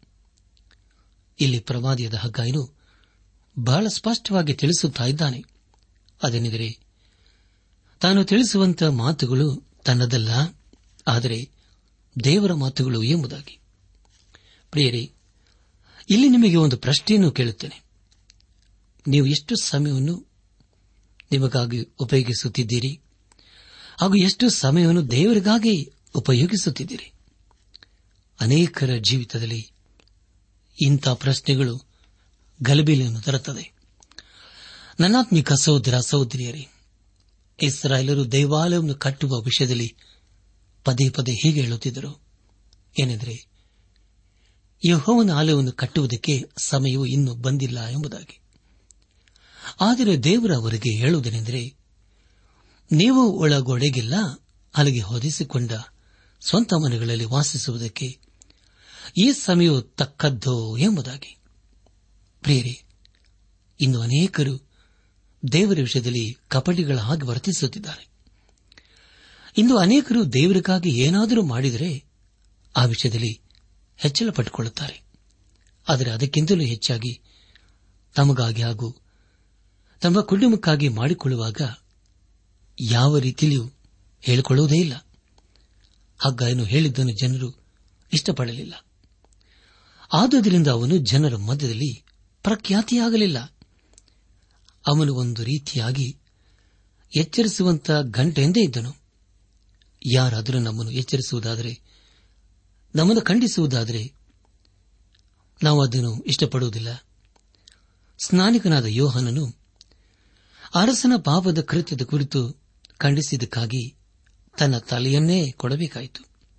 ಇಲ್ಲಿ ಪ್ರವಾದಿಯಾದ ಹಗ್ಗಾಯನು ಬಹಳ ಸ್ಪಷ್ಟವಾಗಿ ತಿಳಿಸುತ್ತಾ ಇದ್ದಾನೆ ಅದೇನೆಂದರೆ ತಾನು ತಿಳಿಸುವಂತ ಮಾತುಗಳು ತನ್ನದಲ್ಲ ಆದರೆ ದೇವರ ಮಾತುಗಳು ಎಂಬುದಾಗಿ ಪ್ರಿಯರೇ ಇಲ್ಲಿ ನಿಮಗೆ ಒಂದು ಪ್ರಶ್ನೆಯನ್ನು ಕೇಳುತ್ತೇನೆ ನೀವು ಎಷ್ಟು ಸಮಯವನ್ನು ನಿಮಗಾಗಿ ಉಪಯೋಗಿಸುತ್ತಿದ್ದೀರಿ ಹಾಗೂ ಎಷ್ಟು ಸಮಯವನ್ನು ದೇವರಿಗಾಗಿ ಉಪಯೋಗಿಸುತ್ತಿದ್ದೀರಿ ಅನೇಕರ ಜೀವಿತದಲ್ಲಿ ಇಂಥ ಪ್ರಶ್ನೆಗಳು ಗಲಭೆಯನ್ನು ತರುತ್ತದೆ ನನ್ನಾತ್ಮಿಕ ಸಹೋದರ ಸಹೋದರಿಯರೇ ಇಸ್ರಾಯೇಲರು ದೇವಾಲಯವನ್ನು ಕಟ್ಟುವ ವಿಷಯದಲ್ಲಿ ಪದೇ ಪದೇ ಹೀಗೆ ಹೇಳುತ್ತಿದ್ದರು ಏನೆಂದರೆ ಯಹೋವನ ಆಲಯವನ್ನು ಕಟ್ಟುವುದಕ್ಕೆ ಸಮಯವು ಇನ್ನೂ ಬಂದಿಲ್ಲ ಎಂಬುದಾಗಿ ಆದರೆ ದೇವರ ಅವರಿಗೆ ಹೇಳುವುದೇನೆಂದರೆ ನೀವು ಒಳಗೊಡೆಗಿಲ್ಲ ಅಲ್ಲಿಗೆ ಹೊದಿಸಿಕೊಂಡ ಸ್ವಂತ ಮನೆಗಳಲ್ಲಿ ವಾಸಿಸುವುದಕ್ಕೆ ಈ ಸಮಯವು ತಕ್ಕದ್ದೋ ಎಂಬುದಾಗಿ ಪ್ರಿಯರೇ ಇನ್ನು ಅನೇಕರು ದೇವರ ವಿಷಯದಲ್ಲಿ ಕಪಟಿಗಳ ಹಾಗೆ ವರ್ತಿಸುತ್ತಿದ್ದಾರೆ ಇಂದು ಅನೇಕರು ದೇವರಿಗಾಗಿ ಏನಾದರೂ ಮಾಡಿದರೆ ಆ ವಿಷಯದಲ್ಲಿ ಹೆಚ್ಚಳ ಪಟ್ಟುಕೊಳ್ಳುತ್ತಾರೆ ಆದರೆ ಅದಕ್ಕಿಂತಲೂ ಹೆಚ್ಚಾಗಿ ತಮಗಾಗಿ ಹಾಗೂ ತಮ್ಮ ಕುಟುಂಬಕ್ಕಾಗಿ ಮಾಡಿಕೊಳ್ಳುವಾಗ ಯಾವ ರೀತಿಯಲ್ಲಿಯೂ ಹೇಳಿಕೊಳ್ಳುವುದೇ ಇಲ್ಲ ಹಗ್ಗಾಯನು ಹೇಳಿದ್ದನ್ನು ಜನರು ಇಷ್ಟಪಡಲಿಲ್ಲ ಆದುದರಿಂದ ಅವನು ಜನರ ಮಧ್ಯದಲ್ಲಿ ಪ್ರಖ್ಯಾತಿಯಾಗಲಿಲ್ಲ ಅವನು ಒಂದು ರೀತಿಯಾಗಿ ಎಚ್ಚರಿಸುವಂತ ಗಂಟೆಯಂದೇ ಇದ್ದನು ಯಾರಾದರೂ ನಮ್ಮನ್ನು ಎಚ್ಚರಿಸುವುದಾದರೆ ನಮ್ಮನ್ನು ಖಂಡಿಸುವುದಾದರೆ ನಾವು ಅದನ್ನು ಇಷ್ಟಪಡುವುದಿಲ್ಲ ಸ್ನಾನಿಕನಾದ ಯೋಹನನು ಅರಸನ ಪಾಪದ ಕೃತ್ಯದ ಕುರಿತು ಖಂಡಿಸಿದ್ದಕ್ಕಾಗಿ ತನ್ನ ತಲೆಯನ್ನೇ ಕೊಡಬೇಕಾಯಿತು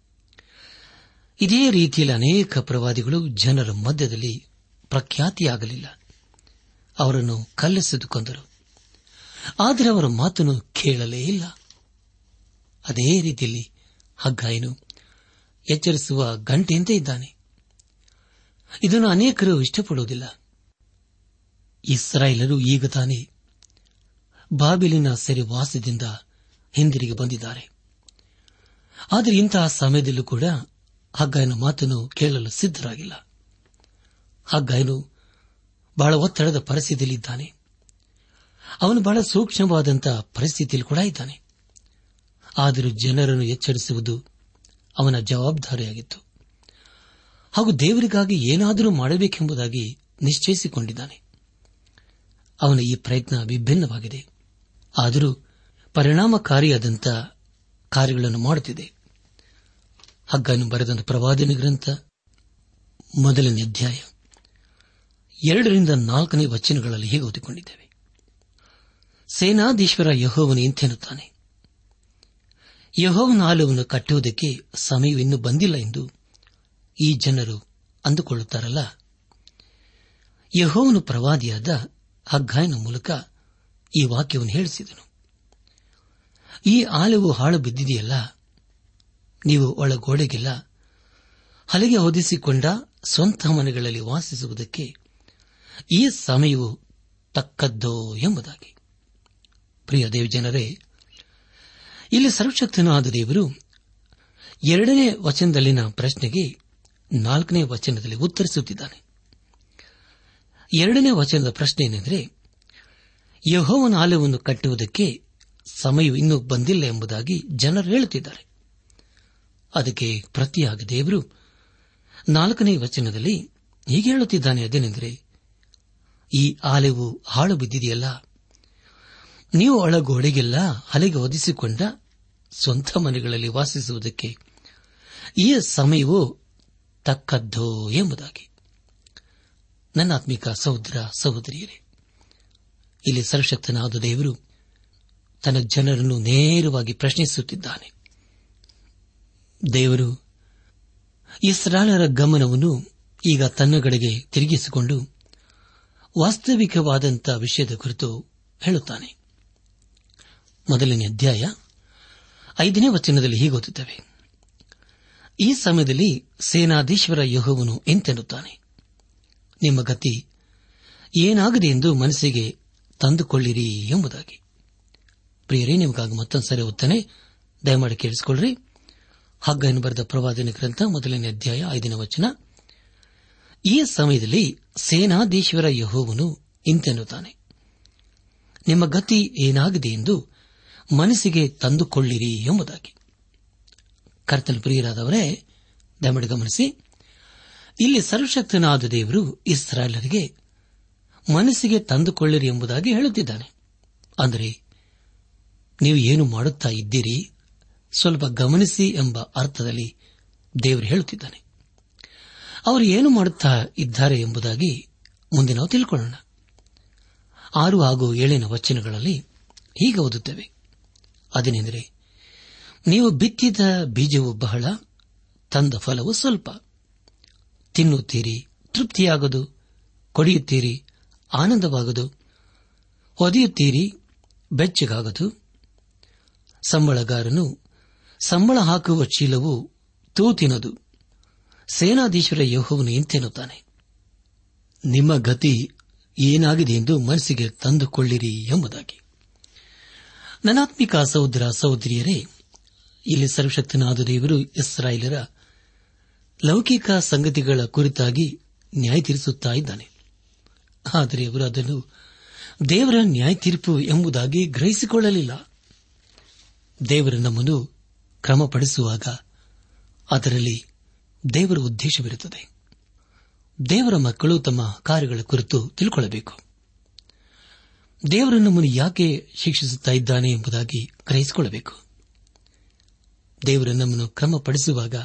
ಇದೇ ರೀತಿಯಲ್ಲಿ ಅನೇಕ ಪ್ರವಾದಿಗಳು ಜನರ ಮಧ್ಯದಲ್ಲಿ ಪ್ರಖ್ಯಾತಿಯಾಗಲಿಲ್ಲ ಅವರನ್ನು ಕಲ್ಲೆಸೆದು ಕೊಂದರು ಆದರೆ ಅವರ ಮಾತನ್ನು ಕೇಳಲೇ ಇಲ್ಲ ಅದೇ ರೀತಿಯಲ್ಲಿ ಹಗ್ಗಾಯನು ಎಚ್ಚರಿಸುವ ಗಂಟೆಯಂತೆ ಇದ್ದಾನೆ ಇದನ್ನು ಅನೇಕರು ಇಷ್ಟಪಡುವುದಿಲ್ಲ ಇಸ್ರಾಯೇಲರು ಈಗ ತಾನೇ ಬಾಬಿಲಿನ ಸೆರೆವಾಸದಿಂದ ಹಿಂದಿರುಗಿ ಬಂದಿದ್ದಾರೆ ಆದರೆ ಇಂತಹ ಸಮಯದಲ್ಲೂ ಕೂಡ ಹಗ್ಗಾಯನ ಮಾತನ್ನು ಕೇಳಲು ಸಿದ್ದರಾಗಿಲ್ಲ ಹಗ್ಗಾಯನು ಬಹಳ ಒತ್ತಡದ ಪರಿಸ್ಥಿತಿಯಲ್ಲಿದ್ದಾನೆ ಅವನು ಬಹಳ ಸೂಕ್ಷ್ಮವಾದಂತಹ ಪರಿಸ್ಥಿತಿಯಲ್ಲಿ ಕೂಡ ಇದ್ದಾನೆ ಆದರೂ ಜನರನ್ನು ಎಚ್ಚರಿಸುವುದು ಅವನ ಜವಾಬ್ದಾರಿಯಾಗಿತ್ತು ಹಾಗೂ ದೇವರಿಗಾಗಿ ಏನಾದರೂ ಮಾಡಬೇಕೆಂಬುದಾಗಿ ನಿಶ್ಚಯಿಸಿಕೊಂಡಿದ್ದಾನೆ ಅವನ ಈ ಪ್ರಯತ್ನ ವಿಭಿನ್ನವಾಗಿದೆ ಆದರೂ ಪರಿಣಾಮಕಾರಿಯಾದಂಥ ಕಾರ್ಯಗಳನ್ನು ಮಾಡುತ್ತಿದೆ ಹಗ್ಗನ್ನು ಬರೆದಂತ ಪ್ರವಾದನೆ ಗ್ರಂಥ ಮೊದಲನೇ ಅಧ್ಯಾಯ ಎರಡರಿಂದ ನಾಲ್ಕನೇ ವಚನಗಳಲ್ಲಿ ಹೀಗೆ ಓದಿಕೊಂಡಿದ್ದೇವೆ ಸೇನಾಧೀಶ್ವರ ಯಹೋವನು ಇಂತೆನ್ನುತ್ತಾನೆ ಯಹೋವನ ಆಲವನ್ನು ಕಟ್ಟುವುದಕ್ಕೆ ಸಮಯವಿನ್ನೂ ಬಂದಿಲ್ಲ ಎಂದು ಈ ಜನರು ಅಂದುಕೊಳ್ಳುತ್ತಾರಲ್ಲ ಯಹೋವನು ಪ್ರವಾದಿಯಾದ ಹಗ್ಗಾಯನ ಮೂಲಕ ಈ ವಾಕ್ಯವನ್ನು ಹೇಳಿಸಿದನು ಈ ಆಲವು ಹಾಳು ಬಿದ್ದಿದೆಯಲ್ಲ ನೀವು ಒಳಗೋಡೆಗೆಲ್ಲ ಹಲಗೆ ಹೊದಿಸಿಕೊಂಡ ಸ್ವಂತ ಮನೆಗಳಲ್ಲಿ ವಾಸಿಸುವುದಕ್ಕೆ ಈ ಸಮಯವು ತಕ್ಕದ್ದೋ ಎಂಬುದಾಗಿ ಪ್ರಿಯ ದೇವಜನರೇ ಇಲ್ಲಿ ಸರ್ವಶಕ್ತನಾದ ದೇವರು ಎರಡನೇ ವಚನದಲ್ಲಿನ ಪ್ರಶ್ನೆಗೆ ನಾಲ್ಕನೇ ವಚನದಲ್ಲಿ ಉತ್ತರಿಸುತ್ತಿದ್ದಾನೆ ಎರಡನೇ ವಚನದ ಪ್ರಶ್ನೆ ಏನೆಂದರೆ ಯಹೋವನ ಆಲಯವನ್ನು ಕಟ್ಟುವುದಕ್ಕೆ ಸಮಯ ಇನ್ನೂ ಬಂದಿಲ್ಲ ಎಂಬುದಾಗಿ ಜನರು ಹೇಳುತ್ತಿದ್ದಾರೆ ಅದಕ್ಕೆ ಪ್ರತಿಯಾಗಿ ದೇವರು ನಾಲ್ಕನೇ ವಚನದಲ್ಲಿ ಹೀಗೆ ಹೇಳುತ್ತಿದ್ದಾನೆ ಅದೇನೆಂದರೆ ಈ ಆಲೆವು ಹಾಳು ಬಿದ್ದಿದೆಯಲ್ಲ ನೀವು ಒಳಗೋಡೆಗೆಲ್ಲ ಹಲೆಗೆ ಒದಿಸಿಕೊಂಡ ಸ್ವಂತ ಮನೆಗಳಲ್ಲಿ ವಾಸಿಸುವುದಕ್ಕೆ ಈ ಸಮಯವು ತಕ್ಕದ್ದೋ ಎಂಬುದಾಗಿ ನನ್ನ ಆತ್ಮಿಕ ಸಹೋದರ ಸಹೋದರಿಯರೇ ಇಲ್ಲಿ ಸರ್ವಶಕ್ತನಾದ ದೇವರು ತನ್ನ ಜನರನ್ನು ನೇರವಾಗಿ ಪ್ರಶ್ನಿಸುತ್ತಿದ್ದಾನೆ ದೇವರು ಇಸ್ರಾಲರ ಗಮನವನ್ನು ಈಗ ತನ್ನ ಕಡೆಗೆ ತಿರುಗಿಸಿಕೊಂಡು ವಾಸ್ತವಿಕವಾದಂತಹ ವಿಷಯದ ಕುರಿತು ಹೇಳುತ್ತಾನೆ ಮೊದಲನೇ ಅಧ್ಯಾಯ ಐದನೇ ವಚನದಲ್ಲಿ ಹೀಗೆ ಓದುತ್ತವೆ ಈ ಸಮಯದಲ್ಲಿ ಸೇನಾಧೀಶ್ವರ ಯಹೋವನು ಎಂತೆನ್ನುತ್ತಾನೆ ನಿಮ್ಮ ಗತಿ ಏನಾಗದೆ ಎಂದು ಮನಸ್ಸಿಗೆ ತಂದುಕೊಳ್ಳಿರಿ ಎಂಬುದಾಗಿ ಪ್ರಿಯರೇ ನಿಮಗಾಗಿ ಮತ್ತೊಂದು ಸರಿ ಓದ್ತಾನೆ ದಯಮಾಡಿ ಕೇಳಿಸಿಕೊಳ್ಳ್ರಿ ಹಗ್ಗನ್ನು ಬರೆದ ಪ್ರವಾದನೆ ಗ್ರಂಥ ಮೊದಲನೇ ಅಧ್ಯಾಯ ಐದನೇ ವಚನ ಈ ಸಮಯದಲ್ಲಿ ಸೇನಾಧೀಶ್ವರ ಯಹೋವನು ಇಂತೆನ್ನುತ್ತಾನೆ ನಿಮ್ಮ ಗತಿ ಏನಾಗಿದೆ ಎಂದು ಮನಸ್ಸಿಗೆ ತಂದುಕೊಳ್ಳಿರಿ ಎಂಬುದಾಗಿ ಕರ್ತನ ಪ್ರಿಯರಾದವರೇ ದಯಮಾಡಿ ಗಮನಿಸಿ ಇಲ್ಲಿ ಸರ್ವಶಕ್ತನಾದ ದೇವರು ಇಸ್ರಾಯೇಲರಿಗೆ ಮನಸ್ಸಿಗೆ ತಂದುಕೊಳ್ಳಿರಿ ಎಂಬುದಾಗಿ ಹೇಳುತ್ತಿದ್ದಾನೆ ಅಂದರೆ ನೀವು ಏನು ಮಾಡುತ್ತಾ ಇದ್ದೀರಿ ಸ್ವಲ್ಪ ಗಮನಿಸಿ ಎಂಬ ಅರ್ಥದಲ್ಲಿ ದೇವರು ಹೇಳುತ್ತಿದ್ದಾನೆ ಅವರು ಏನು ಮಾಡುತ್ತಾ ಇದ್ದಾರೆ ಎಂಬುದಾಗಿ ಮುಂದೆ ನಾವು ತಿಳ್ಕೊಳ್ಳೋಣ ಆರು ಹಾಗೂ ಏಳಿನ ವಚನಗಳಲ್ಲಿ ಹೀಗೆ ಓದುತ್ತೇವೆ ಅದೇನೆಂದರೆ ನೀವು ಬಿತ್ತಿದ ಬೀಜವು ಬಹಳ ತಂದ ಫಲವು ಸ್ವಲ್ಪ ತಿನ್ನುತ್ತೀರಿ ತೃಪ್ತಿಯಾಗದು ಕೊಡಿಯುತ್ತೀರಿ ಆನಂದವಾಗದು ಒದೆಯುತ್ತೀರಿ ಬೆಚ್ಚಗಾಗದು ಸಂಬಳಗಾರನು ಸಂಬಳ ಹಾಕುವ ಚೀಲವು ತೂತಿನದು ಸೇನಾಧೀಶ್ವರ ಯಹೋವನು ಎಂತೆನ್ನುತ್ತಾನೆ ನಿಮ್ಮ ಗತಿ ಏನಾಗಿದೆ ಎಂದು ಮನಸ್ಸಿಗೆ ತಂದುಕೊಳ್ಳಿರಿ ಎಂಬುದಾಗಿ ನನಾತ್ಮಿಕ ಸಹೋದರ ಸಹೋದರಿಯರೇ ಇಲ್ಲಿ ಸರ್ವಶಕ್ತನಾದ ದೇವರು ಇಸ್ರಾಯೇಲರ ಲೌಕಿಕ ಸಂಗತಿಗಳ ಕುರಿತಾಗಿ ನ್ಯಾಯ ತೀರಿಸುತ್ತಾ ಇದ್ದಾನೆ ಆದರೆ ಅವರು ಅದನ್ನು ದೇವರ ನ್ಯಾಯ ತೀರ್ಪು ಎಂಬುದಾಗಿ ಗ್ರಹಿಸಿಕೊಳ್ಳಲಿಲ್ಲ ದೇವರ ನಮ್ಮನ್ನು ಕ್ರಮಪಡಿಸುವಾಗ ಅದರಲ್ಲಿ ದೇವರ ಉದ್ದೇಶವಿರುತ್ತದೆ ದೇವರ ಮಕ್ಕಳು ತಮ್ಮ ಕಾರ್ಯಗಳ ಕುರಿತು ತಿಳ್ಕೊಳ್ಳಬೇಕು ದೇವರು ನಮ್ಮನ್ನು ಯಾಕೆ ಶಿಕ್ಷಿಸುತ್ತಾ ಇದ್ದಾನೆ ಎಂಬುದಾಗಿ ಗ್ರಹಿಸಿಕೊಳ್ಳಬೇಕು ದೇವರು ನಮ್ಮನ್ನು ಕ್ರಮಪಡಿಸುವಾಗ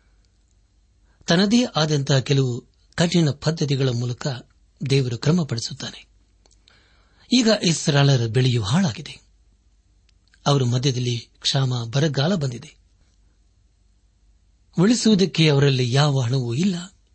ತನ್ನದೇ ಆದಂತಹ ಕೆಲವು ಕಠಿಣ ಪದ್ಧತಿಗಳ ಮೂಲಕ ದೇವರು ಕ್ರಮಪಡಿಸುತ್ತಾನೆ ಈಗ ಇಸ್ರಾಳರ ಬೆಳೆಯು ಹಾಳಾಗಿದೆ ಅವರ ಮಧ್ಯದಲ್ಲಿ ಕ್ಷಾಮ ಬರಗಾಲ ಬಂದಿದೆ ಉಳಿಸುವುದಕ್ಕೆ ಅವರಲ್ಲಿ ಯಾವ ಹಣವೂ ಇಲ್ಲ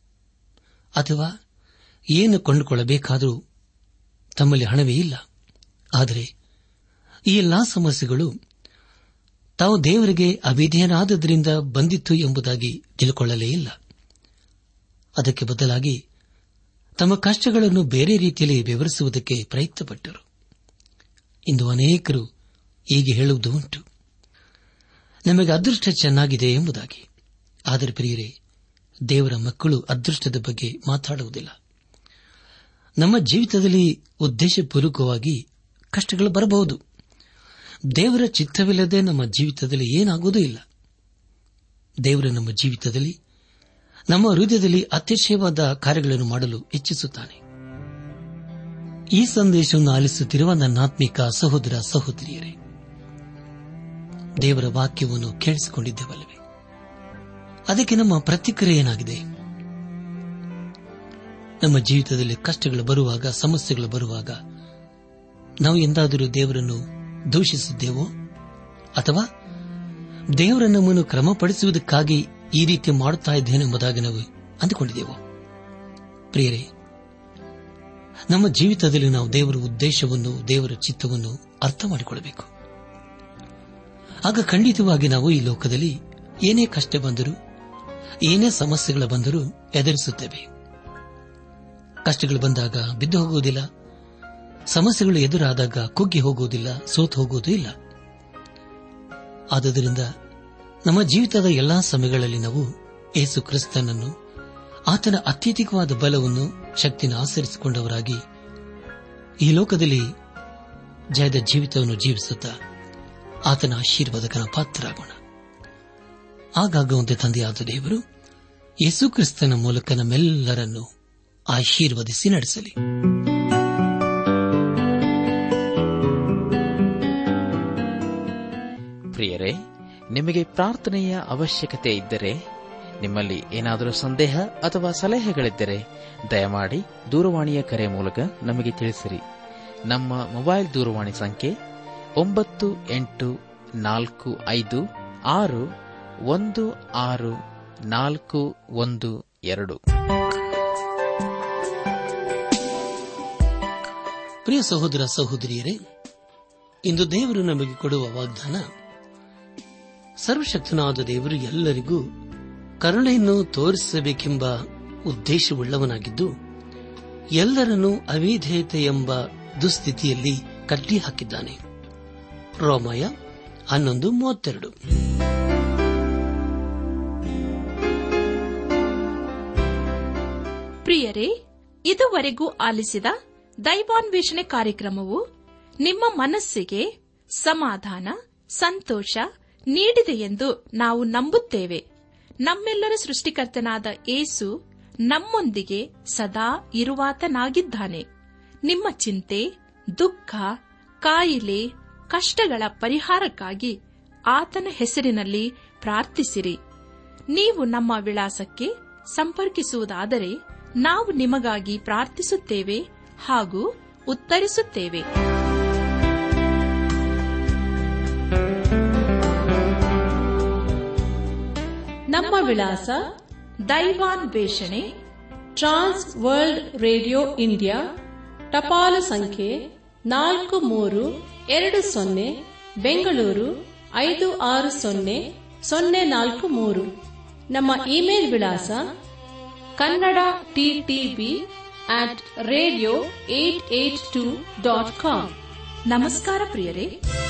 ಅಥವಾ ಏನು ಕೊಂಡುಕೊಳ್ಳಬೇಕಾದರೂ ತಮ್ಮಲ್ಲಿ ಹಣವೇ ಇಲ್ಲ ಆದರೆ ಈ ಎಲ್ಲಾ ಸಮಸ್ಯೆಗಳು ತಾವು ದೇವರಿಗೆ ಅವಿಧೇಯನಾದದ್ರಿಂದ ಬಂದಿತ್ತು ಎಂಬುದಾಗಿ ತಿಳ್ಕೊಳ್ಳಲೇ ಇಲ್ಲ ಅದಕ್ಕೆ ಬದಲಾಗಿ ತಮ್ಮ ಕಷ್ಟಗಳನ್ನು ಬೇರೆ ರೀತಿಯಲ್ಲಿ ವಿವರಿಸುವುದಕ್ಕೆ ಪ್ರಯತ್ನಪಟ್ಟರು ಇಂದು ಅನೇಕರು ಹೀಗೆ ಹೇಳುವುದು ಉಂಟು ನಮಗೆ ಅದೃಷ್ಟ ಚೆನ್ನಾಗಿದೆ ಎಂಬುದಾಗಿ ಆದರೆ ಪ್ರಿಯರೇ ದೇವರ ಮಕ್ಕಳು ಅದೃಷ್ಟದ ಬಗ್ಗೆ ಮಾತಾಡುವುದಿಲ್ಲ ನಮ್ಮ ಜೀವಿತದಲ್ಲಿ ಉದ್ದೇಶಪೂರ್ವಕವಾಗಿ ಕಷ್ಟಗಳು ಬರಬಹುದು ದೇವರ ಚಿತ್ತವಿಲ್ಲದೆ ನಮ್ಮ ಜೀವಿತದಲ್ಲಿ ಏನಾಗುವುದೂ ಇಲ್ಲ ದೇವರು ನಮ್ಮ ಜೀವಿತದಲ್ಲಿ ನಮ್ಮ ಹೃದಯದಲ್ಲಿ ಅತಿಶಯವಾದ ಕಾರ್ಯಗಳನ್ನು ಮಾಡಲು ಇಚ್ಛಿಸುತ್ತಾನೆ ಈ ಸಂದೇಶವನ್ನು ಆಲಿಸುತ್ತಿರುವ ನನ್ನಾತ್ಮಿಕ ಸಹೋದರ ಸಹೋದರಿಯರೇ ದೇವರ ವಾಕ್ಯವನ್ನು ಕೇಳಿಸಿಕೊಂಡಿದ್ದೇವಲ್ಲವೇ ಅದಕ್ಕೆ ನಮ್ಮ ಪ್ರತಿಕ್ರಿಯೆ ಏನಾಗಿದೆ ನಮ್ಮ ಜೀವಿತದಲ್ಲಿ ಕಷ್ಟಗಳು ಬರುವಾಗ ಸಮಸ್ಯೆಗಳು ಬರುವಾಗ ನಾವು ಎಂದಾದರೂ ದೇವರನ್ನು ದೂಷಿಸಿದ್ದೇವೋ ಅಥವಾ ದೇವರ ನಮ್ಮನ್ನು ಕ್ರಮಪಡಿಸುವುದಕ್ಕಾಗಿ ಈ ರೀತಿ ಮಾಡುತ್ತಾ ಇದ್ದೇನೆಂಬುದಾಗಿ ನಾವು ಅಂದುಕೊಂಡಿದ್ದೇವೋ ಪ್ರಿಯರೇ ನಮ್ಮ ಜೀವಿತದಲ್ಲಿ ನಾವು ದೇವರ ಉದ್ದೇಶವನ್ನು ದೇವರ ಚಿತ್ತವನ್ನು ಅರ್ಥ ಮಾಡಿಕೊಳ್ಳಬೇಕು ಆಗ ಖಂಡಿತವಾಗಿ ನಾವು ಈ ಲೋಕದಲ್ಲಿ ಏನೇ ಕಷ್ಟ ಬಂದರೂ ಏನೇ ಸಮಸ್ಯೆಗಳು ಬಂದರೂ ಎದುರಿಸುತ್ತೇವೆ ಕಷ್ಟಗಳು ಬಂದಾಗ ಬಿದ್ದು ಹೋಗುವುದಿಲ್ಲ ಸಮಸ್ಯೆಗಳು ಎದುರಾದಾಗ ಕುಗ್ಗಿ ಹೋಗುವುದಿಲ್ಲ ಸೋತು ಹೋಗುವುದೂ ಇಲ್ಲ ಆದುದರಿಂದ ನಮ್ಮ ಜೀವಿತದ ಎಲ್ಲಾ ಸಮಯಗಳಲ್ಲಿ ನಾವು ಏಸು ಕ್ರಿಸ್ತನನ್ನು ಆತನ ಅತ್ಯಧಿಕವಾದ ಬಲವನ್ನು ಶಕ್ತಿನ ಆಚರಿಸಿಕೊಂಡವರಾಗಿ ಈ ಲೋಕದಲ್ಲಿ ಜಯದ ಜೀವಿತವನ್ನು ಜೀವಿಸುತ್ತಾ ಆತನ ಆಶೀರ್ವಾದಕನ ಪಾತ್ರರಾಗೋಣ ಆಗಾಗುವಂತೆ ತಂದೆಯಾದ ದೇವರು ಯೇಸು ಕ್ರಿಸ್ತನ ಮೂಲಕ ನಮ್ಮೆಲ್ಲರನ್ನು ಆಶೀರ್ವದಿಸಿ ನಡೆಸಲಿ ಪ್ರಿಯರೇ ನಿಮಗೆ ಪ್ರಾರ್ಥನೆಯ ಅವಶ್ಯಕತೆ ಇದ್ದರೆ ನಿಮ್ಮಲ್ಲಿ ಏನಾದರೂ ಸಂದೇಹ ಅಥವಾ ಸಲಹೆಗಳಿದ್ದರೆ ದಯಮಾಡಿ ದೂರವಾಣಿಯ ಕರೆ ಮೂಲಕ ನಮಗೆ ತಿಳಿಸಿರಿ ನಮ್ಮ ಮೊಬೈಲ್ ದೂರವಾಣಿ ಸಂಖ್ಯೆ ಒಂಬತ್ತು ಎಂಟು ನಾಲ್ಕು ಐದು ಆರು ಒಂದು ಆರು ನಾಲ್ಕು ಒಂದು ಎರಡು ಪ್ರಿಯ ಸಹೋದರ ಸಹೋದರಿಯರೇ ಇಂದು ದೇವರು ನಮಗೆ ಕೊಡುವ ವಾಗ್ದಾನ ಸರ್ವಶಕ್ತನಾದ ದೇವರು ಎಲ್ಲರಿಗೂ ಕರುಣೆಯನ್ನು ತೋರಿಸಬೇಕೆಂಬ ಉದ್ದೇಶವುಳ್ಳವನಾಗಿದ್ದು ಎಲ್ಲರನ್ನೂ ಅವಿಧೇಯತೆ ಎಂಬ ದುಸ್ಥಿತಿಯಲ್ಲಿ ಕಟ್ಟಿ ಹಾಕಿದ್ದಾನೆ ರೋಮಾಯ ಹನ್ನೊಂದು ಮೂವತ್ತೆರಡು ಪ್ರಿಯರೇ ಇದುವರೆಗೂ ಆಲಿಸಿದ ದೈವಾನ್ವೇಷಣೆ ಕಾರ್ಯಕ್ರಮವು ನಿಮ್ಮ ಮನಸ್ಸಿಗೆ ಸಮಾಧಾನ ಸಂತೋಷ ನೀಡಿದೆ ಎಂದು ನಾವು ನಂಬುತ್ತೇವೆ ನಮ್ಮೆಲ್ಲರ ಸೃಷ್ಟಿಕರ್ತನಾದ ಏಸು ನಮ್ಮೊಂದಿಗೆ ಸದಾ ಇರುವಾತನಾಗಿದ್ದಾನೆ ನಿಮ್ಮ ಚಿಂತೆ ದುಃಖ ಕಾಯಿಲೆ ಕಷ್ಟಗಳ ಪರಿಹಾರಕ್ಕಾಗಿ ಆತನ ಹೆಸರಿನಲ್ಲಿ ಪ್ರಾರ್ಥಿಸಿರಿ ನೀವು ನಮ್ಮ ವಿಳಾಸಕ್ಕೆ ಸಂಪರ್ಕಿಸುವುದಾದರೆ ನಾವು ನಿಮಗಾಗಿ ಪ್ರಾರ್ಥಿಸುತ್ತೇವೆ ಹಾಗೂ ಉತ್ತರಿಸುತ್ತೇವೆ ನಮ್ಮ ವಿಳಾಸ ದೈವಾನ್ ವೇಷಣೆ ಟ್ರಾನ್ಸ್ ವರ್ಲ್ಡ್ ರೇಡಿಯೋ ಇಂಡಿಯಾ ಟಪಾಲು ಸಂಖ್ಯೆ ನಾಲ್ಕು ಮೂರು ಎರಡು ಸೊನ್ನೆ ಬೆಂಗಳೂರು ಐದು ಆರು ಸೊನ್ನೆ ಸೊನ್ನೆ ನಾಲ್ಕು ಮೂರು ನಮ್ಮ ಇಮೇಲ್ ವಿಳಾಸ Kannada TTV at radio eight eight two dot com ನಮಸ್ಕಾರ ಪ್ರಿಯರೇ